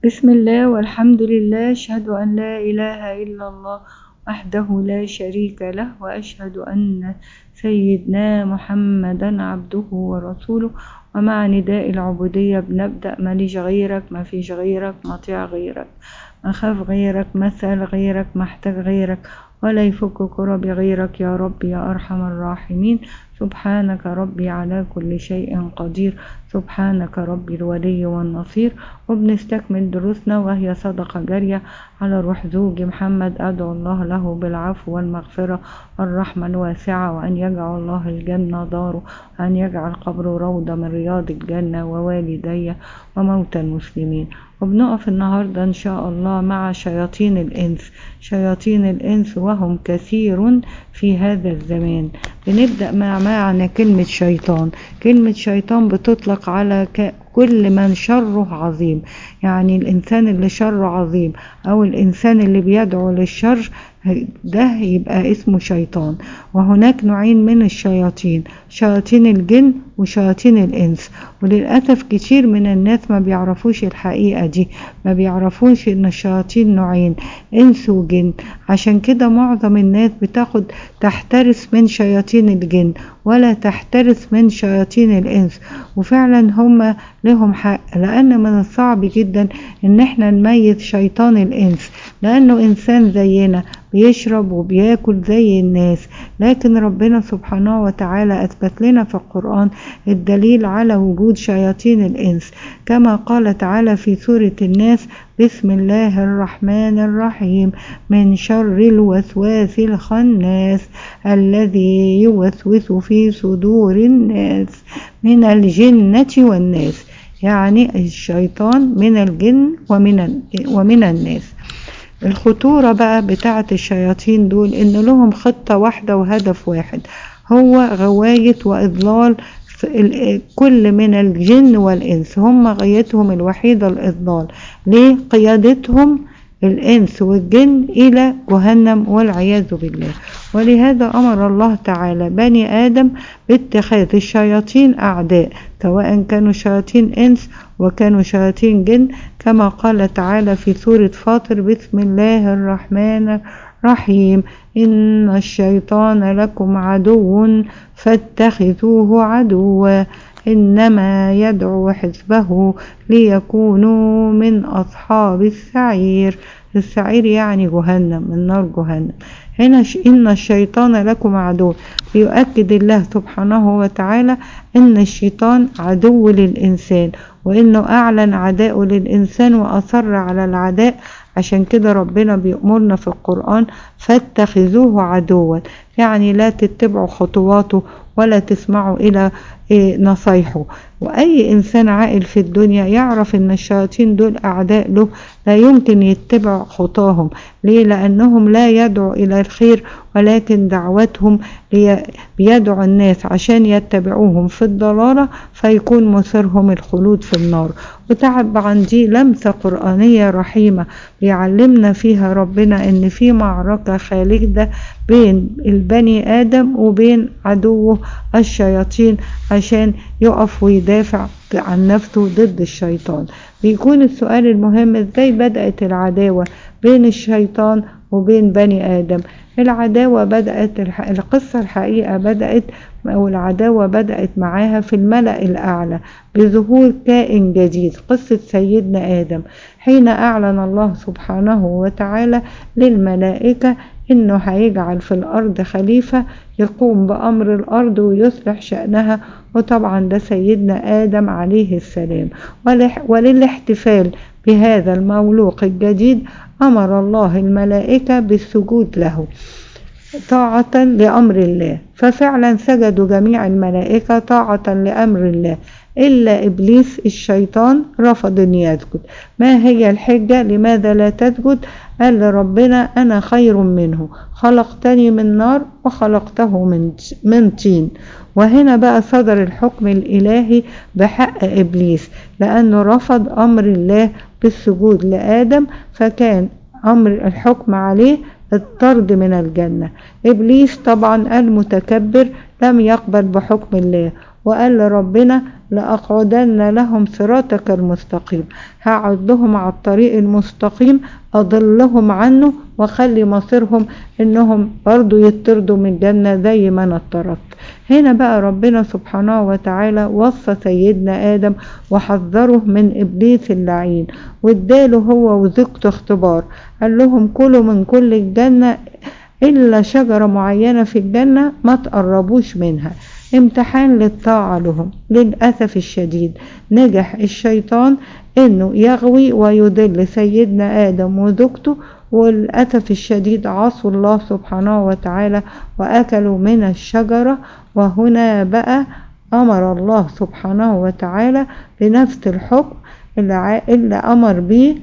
بسم الله والحمد لله أشهد أن لا إله إلا الله وحده لا شريك له وأشهد أن سيدنا محمدا عبده ورسوله ومع نداء العبودية بنبدأ ماليش غيرك ما فيش غيرك مطيع غيرك مخاف غيرك مثل غيرك محتاج غيرك ولا يفك كربي غيرك يا رب يا أرحم الراحمين سبحانك ربي على كل شيء قدير سبحانك ربي الولي والنصير وبنستكمل دروسنا وهي صدقة جارية على روح زوجي محمد أدعو الله له بالعفو والمغفرة والرحمة الواسعة وأن يجعل الله الجنة داره وأن يجعل قبره روضة من رياض الجنة ووالدي وموتى المسلمين وبنقف النهاردة إن شاء الله مع شياطين الإنس شياطين الإنس وهم كثير في هذا الزمان بنبدأ مع معنى كلمة شيطان كلمة شيطان بتطلق على كل من شره عظيم يعني الإنسان اللي شره عظيم أو الإنسان اللي بيدعو للشر ده يبقى اسمه شيطان وهناك نوعين من الشياطين شياطين الجن وشياطين الإنس وللأسف كتير من الناس ما بيعرفوش الحقيقة دي ما بيعرفوش إن الشياطين نوعين إنس وجن عشان كده معظم الناس بتاخد تحترس من شياطين الجن ولا تحترس من شياطين الإنس وفعلا هم لهم حق لأن من الصعب جدا إن احنا نميز شيطان الإنس لأنه إنسان زينا بيشرب وبياكل زي الناس لكن ربنا سبحانه وتعالى أثبت لنا في القرآن الدليل على وجود شياطين الإنس كما قال تعالى في سورة الناس بسم الله الرحمن الرحيم من شر الوسواس الخناس الذي يوسوس في صدور الناس من الجنة والناس يعني الشيطان من الجن ومن ومن الناس الخطورة بقى بتاعة الشياطين دول إن لهم خطة واحدة وهدف واحد هو غواية وإضلال كل من الجن والإنس هم غايتهم الوحيدة الإضلال ليه قيادتهم الإنس والجن إلى جهنم والعياذ بالله ولهذا أمر الله تعالى بني آدم باتخاذ الشياطين أعداء سواء كانوا شياطين إنس وكانوا شياطين جن كما قال تعالى في سورة فاطر بسم الله الرحمن الرحيم إن الشيطان لكم عدو فاتخذوه عدوا إنما يدعو حزبه ليكونوا من أصحاب السعير السعير يعني جهنم من نار جهنم هنا إن الشيطان لكم عدو بيؤكد الله سبحانه وتعالى إن الشيطان عدو للإنسان وإنه أعلن عداءه للإنسان وأصر على العداء عشان كده ربنا بيأمرنا في القرآن فاتخذوه عدوا يعني لا تتبعوا خطواته ولا تسمعوا إلى نصايحه وأي إنسان عاقل في الدنيا يعرف إن الشياطين دول أعداء له لا يمكن يتبع خطاهم ليه لأنهم لا يدعو إلى الخير ولكن دعوتهم بيدعو الناس عشان يتبعوهم في الضلالة فيكون مصيرهم الخلود في النار وطبعا دي لمسة قرآنية رحيمة بيعلمنا فيها ربنا إن في معركة خالدة بين البني آدم وبين عدوه الشياطين عشان يقف ويدافع عن نفسه ضد الشيطان بيكون السؤال المهم ازاي بدأت العداوة بين الشيطان وبين بني آدم العداوة بدأت القصة الحقيقة بدأت أو العداوة بدأت معاها في الملأ الأعلى بظهور كائن جديد قصة سيدنا آدم حين أعلن الله سبحانه وتعالى للملائكة إنه هيجعل في الأرض خليفة يقوم بأمر الأرض ويصلح شأنها وطبعا ده سيدنا آدم عليه السلام وللاحتفال بهذا المولوق الجديد أمر الله الملائكة بالسجود له طاعة لأمر الله ففعلا سجدوا جميع الملائكة طاعة لأمر الله إلا إبليس الشيطان رفض أن يسجد ما هي الحجة لماذا لا تسجد قال لربنا أنا خير منه خلقتني من نار وخلقته من من طين وهنا بقى صدر الحكم الإلهي بحق إبليس لأنه رفض أمر الله بالسجود لآدم فكان أمر الحكم عليه الطرد من الجنة إبليس طبعا المتكبر لم يقبل بحكم الله وقال لربنا لأقعدن لهم صراطك المستقيم هقعد لهم على الطريق المستقيم أضلهم عنه وخلي مصيرهم إنهم برضو يطردوا من الجنة زي ما أنا اتطردت هنا بقى ربنا سبحانه وتعالى وصى سيدنا آدم وحذره من إبليس اللعين واداله هو وزوجته اختبار قال لهم كلوا من كل الجنة إلا شجرة معينة في الجنة ما تقربوش منها امتحان للطاعة لهم للأسف الشديد نجح الشيطان انه يغوي ويضل سيدنا آدم وزوجته والأسف الشديد عصوا الله سبحانه وتعالى وأكلوا من الشجرة وهنا بقى أمر الله سبحانه وتعالى بنفس الحكم اللي, اللي أمر به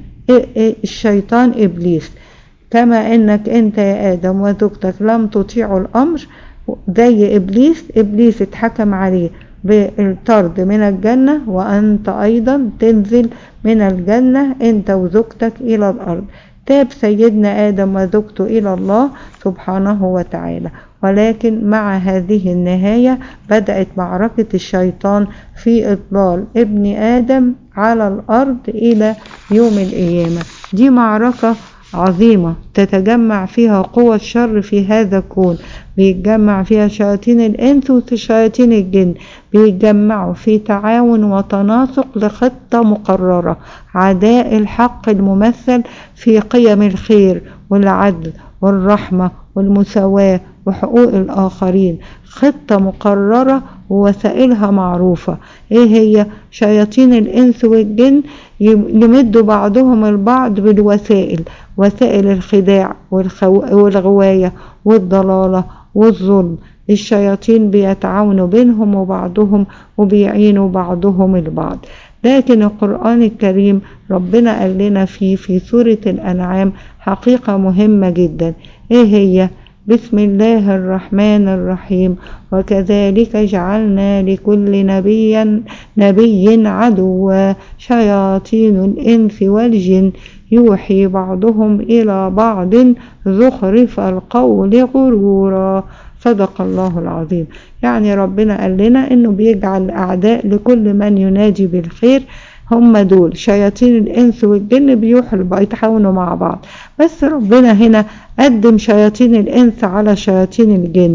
الشيطان إبليس كما انك انت يا ادم وزوجتك لم تطيعوا الامر زي ابليس ابليس اتحكم عليه بالطرد من الجنة وانت ايضا تنزل من الجنة انت وزوجتك الى الارض تاب سيدنا ادم وزوجته الى الله سبحانه وتعالى ولكن مع هذه النهاية بدأت معركة الشيطان في إضلال ابن آدم على الأرض إلى يوم القيامة دي معركة عظيمة تتجمع فيها قوى الشر في هذا الكون بيتجمع فيها شياطين الإنس وشياطين الجن بيتجمعوا في تعاون وتناسق لخطة مقررة عداء الحق الممثل في قيم الخير والعدل والرحمة والمساواة وحقوق الآخرين خطة مقررة ووسائلها معروفة ايه هي شياطين الانس والجن يمدوا بعضهم البعض بالوسائل وسائل الخداع والغواية والضلالة والظلم الشياطين بيتعاونوا بينهم وبعضهم وبيعينوا بعضهم البعض لكن القرآن الكريم ربنا قال لنا فيه في سورة الأنعام حقيقة مهمة جدا ايه هي بسم الله الرحمن الرحيم وكذلك جعلنا لكل نبي نبي عدوا شياطين الإنس والجن يوحي بعضهم إلى بعض زخرف القول غرورا صدق الله العظيم يعني ربنا قال لنا انه بيجعل اعداء لكل من يناجي بالخير هم دول شياطين الانس والجن بيوحوا بيتعاونوا مع بعض بس ربنا هنا قدم شياطين الانس على شياطين الجن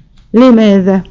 لماذا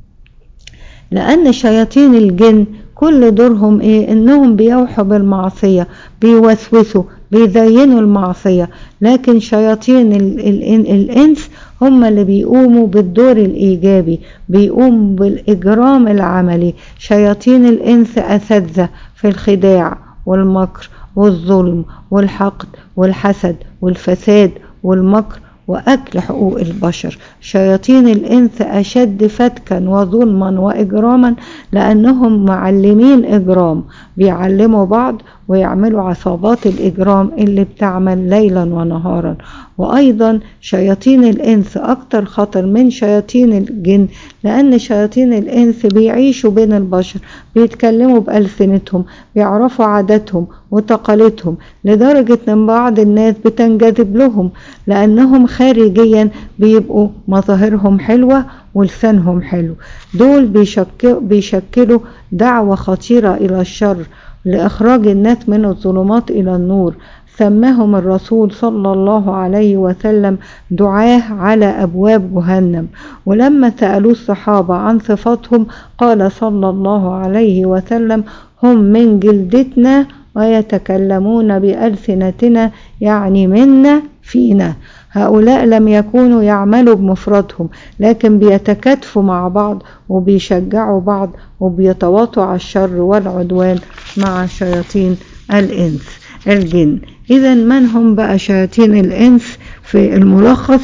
لان شياطين الجن كل دورهم ايه انهم بيوحوا بالمعصيه بيوسوسوا بيزينوا المعصيه لكن شياطين ال ال الانس هم اللي بيقوموا بالدور الايجابي بيقوموا بالاجرام العملي شياطين الانس اساتذه في الخداع والمكر والظلم والحقد والحسد والفساد والمكر وأكل حقوق البشر شياطين الإنس أشد فتكا وظلما وإجراما لأنهم معلمين إجرام بيعلموا بعض ويعملوا عصابات الإجرام اللي بتعمل ليلا ونهارا وأيضا شياطين الإنس أكتر خطر من شياطين الجن لأن شياطين الإنس بيعيشوا بين البشر بيتكلموا بألسنتهم بيعرفوا عاداتهم وتقاليدهم لدرجة ان بعض الناس بتنجذب لهم لأنهم خارجيا بيبقوا مظاهرهم حلوة ولسانهم حلو دول بيشكلوا, بيشكلوا دعوة خطيرة إلى الشر لإخراج الناس من الظلمات إلى النور سماهم الرسول صلى الله عليه وسلم دعاه على أبواب جهنم ولما سألوا الصحابة عن صفاتهم قال صلى الله عليه وسلم هم من جلدتنا ويتكلمون بألسنتنا يعني منا فينا هؤلاء لم يكونوا يعملوا بمفردهم لكن بيتكاتفوا مع بعض وبيشجعوا بعض وبيتواطوا على الشر والعدوان مع شياطين الإنس الجن إذا من هم بقى شياطين الإنس في الملخص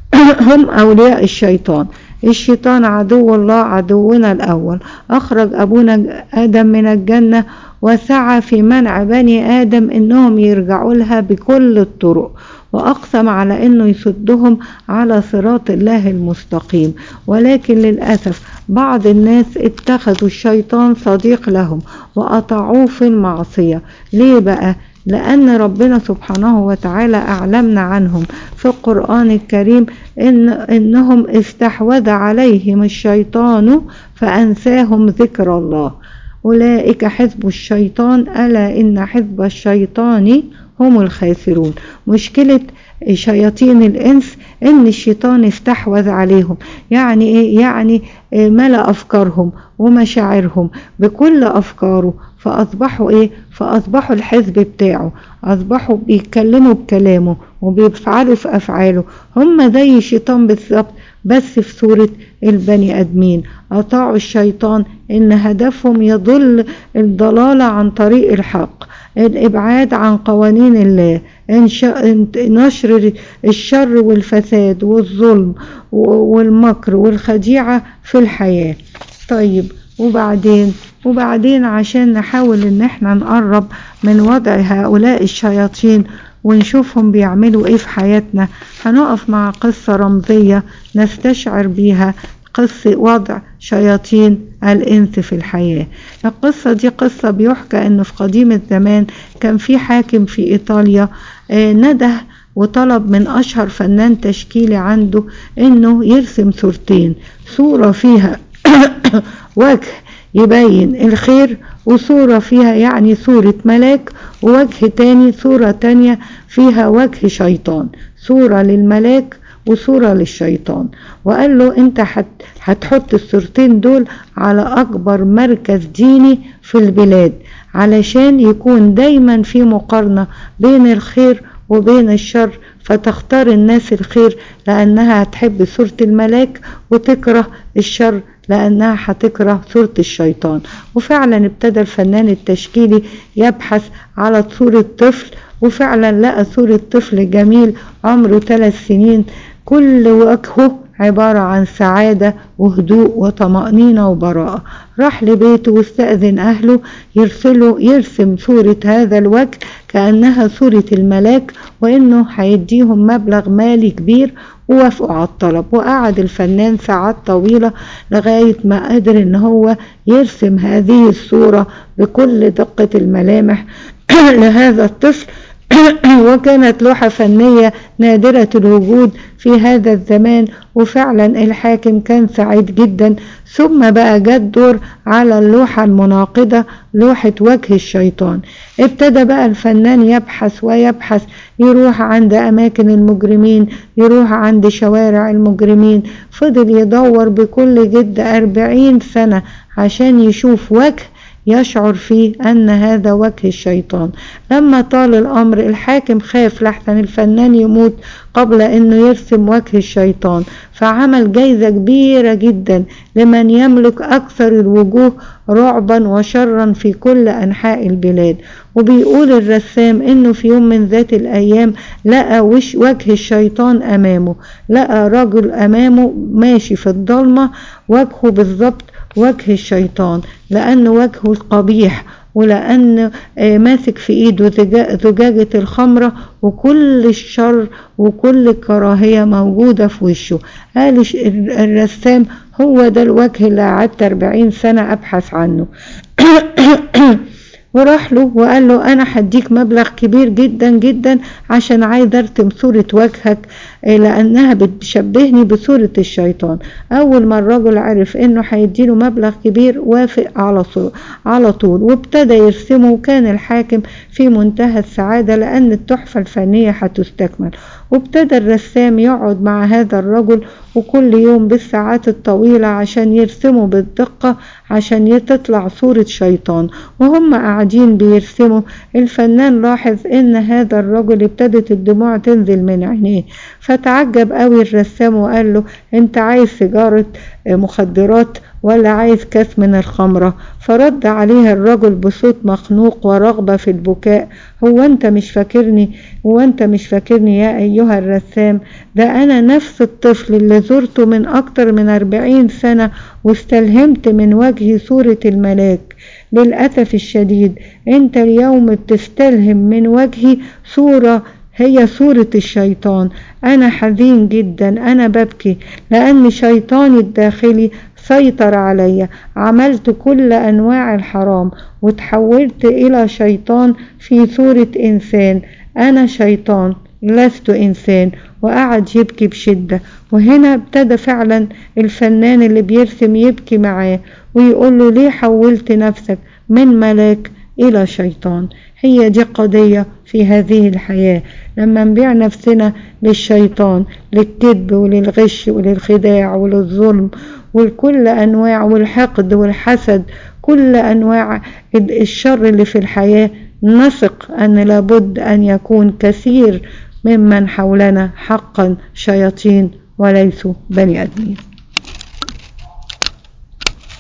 هم أولياء الشيطان الشيطان عدو الله عدونا الأول أخرج أبونا آدم من الجنة وسعى في منع بني آدم إنهم يرجعوا لها بكل الطرق وأقسم على أنه يصدهم على صراط الله المستقيم ولكن للأسف بعض الناس اتخذوا الشيطان صديق لهم وأطاعوه في المعصية ليه بقى؟ لأن ربنا سبحانه وتعالى أعلمنا عنهم في القرآن الكريم إن إنهم استحوذ عليهم الشيطان فأنساهم ذكر الله أولئك حزب الشيطان ألا إن حزب الشيطان هم الخاسرون مشكلة شياطين الإنس إن الشيطان استحوذ عليهم يعني إيه؟ يعني ملأ أفكارهم ومشاعرهم بكل أفكاره فأصبحوا إيه؟ فأصبحوا الحزب بتاعه أصبحوا بيتكلموا بكلامه وبيفعلوا في أفعاله هم زي الشيطان بالظبط بس في صورة البني آدمين أطاعوا الشيطان إن هدفهم يضل الضلالة عن طريق الحق الإبعاد عن قوانين الله نشر الشر والفساد والظلم والمكر والخديعة في الحياة طيب وبعدين وبعدين عشان نحاول ان احنا نقرب من وضع هؤلاء الشياطين ونشوفهم بيعملوا ايه في حياتنا هنقف مع قصة رمزية نستشعر بيها قصة وضع شياطين الإنس في الحياة القصة دي قصة بيحكى أنه في قديم الزمان كان في حاكم في إيطاليا نده وطلب من أشهر فنان تشكيلي عنده أنه يرسم صورتين صورة فيها وجه يبين الخير وصورة فيها يعني صورة ملاك ووجه تاني صورة تانية فيها وجه شيطان صورة للملاك وصورة للشيطان وقال له انت هتحط الصورتين دول على اكبر مركز ديني في البلاد علشان يكون دايما في مقارنة بين الخير وبين الشر فتختار الناس الخير لانها هتحب صورة الملاك وتكره الشر لأنها هتكره صورة الشيطان وفعلا ابتدى الفنان التشكيلي يبحث على صورة طفل وفعلا لقى صورة طفل جميل عمره ثلاث سنين كل وجهه عبارة عن سعادة وهدوء وطمأنينة وبراءة راح لبيته واستأذن أهله يرسلوا يرسم صورة هذا الوجه كأنها صورة الملاك وإنه هيديهم مبلغ مالي كبير ووافقوا على الطلب وقعد الفنان ساعات طويلة لغاية ما قدر إن هو يرسم هذه الصورة بكل دقة الملامح لهذا الطفل وكانت لوحة فنية نادرة الوجود في هذا الزمان وفعلا الحاكم كان سعيد جدا ثم بقى جت دور على اللوحة المناقضة لوحة وجه الشيطان ابتدى بقى الفنان يبحث ويبحث يروح عند أماكن المجرمين يروح عند شوارع المجرمين فضل يدور بكل جد أربعين سنة عشان يشوف وجه يشعر فيه أن هذا وجه الشيطان لما طال الأمر الحاكم خاف لحسن الفنان يموت قبل أنه يرسم وجه الشيطان فعمل جايزة كبيرة جدا لمن يملك أكثر الوجوه رعبا وشرا في كل أنحاء البلاد وبيقول الرسام انه في يوم من ذات الايام لقى وش وجه الشيطان امامه لقى رجل امامه ماشي في الضلمة وجهه بالظبط وجه الشيطان لأن وجهه قبيح ولأن ماسك في إيده زجاجة الخمرة وكل الشر وكل الكراهية موجودة في وشه قال الرسام هو ده الوجه اللي قعدت 40 سنة أبحث عنه وراح له وقال له انا هديك مبلغ كبير جدا جدا عشان عايز ارسم صورة وجهك لانها بتشبهني بصورة الشيطان اول ما الرجل عرف انه هيديله مبلغ كبير وافق على طول على طول وابتدى يرسمه وكان الحاكم في منتهى السعادة لان التحفة الفنية هتستكمل وابتدى الرسام يقعد مع هذا الرجل وكل يوم بالساعات الطويلة عشان يرسموا بالدقة عشان تطلع صورة شيطان وهم قاعدين بيرسموا الفنان لاحظ ان هذا الرجل ابتدت الدموع تنزل من عينيه فتعجب قوي الرسام وقال له انت عايز سيجارة مخدرات ولا عايز كاس من الخمرة فرد عليها الرجل بصوت مخنوق ورغبة في البكاء هو انت مش فاكرني هو انت مش فاكرني يا ايها الرسام ده انا نفس الطفل اللي زرته من اكتر من اربعين سنة واستلهمت من وجهي صورة الملاك للأسف الشديد انت اليوم بتستلهم من وجهي صورة هي صورة الشيطان أنا حزين جدا أنا ببكي لأن شيطاني الداخلي سيطر عليا عملت كل أنواع الحرام وتحولت إلى شيطان في صورة إنسان أنا شيطان لست إنسان وقعد يبكي بشدة وهنا ابتدى فعلا الفنان اللي بيرسم يبكي معاه ويقول له ليه حولت نفسك من ملاك إلى شيطان هي دي قضية في هذه الحياة لما نبيع نفسنا للشيطان للكذب وللغش وللخداع وللظلم ولكل أنواع والحقد والحسد كل أنواع الشر اللي في الحياة نثق أن لابد أن يكون كثير ممن حولنا حقا شياطين وليسوا بني آدمين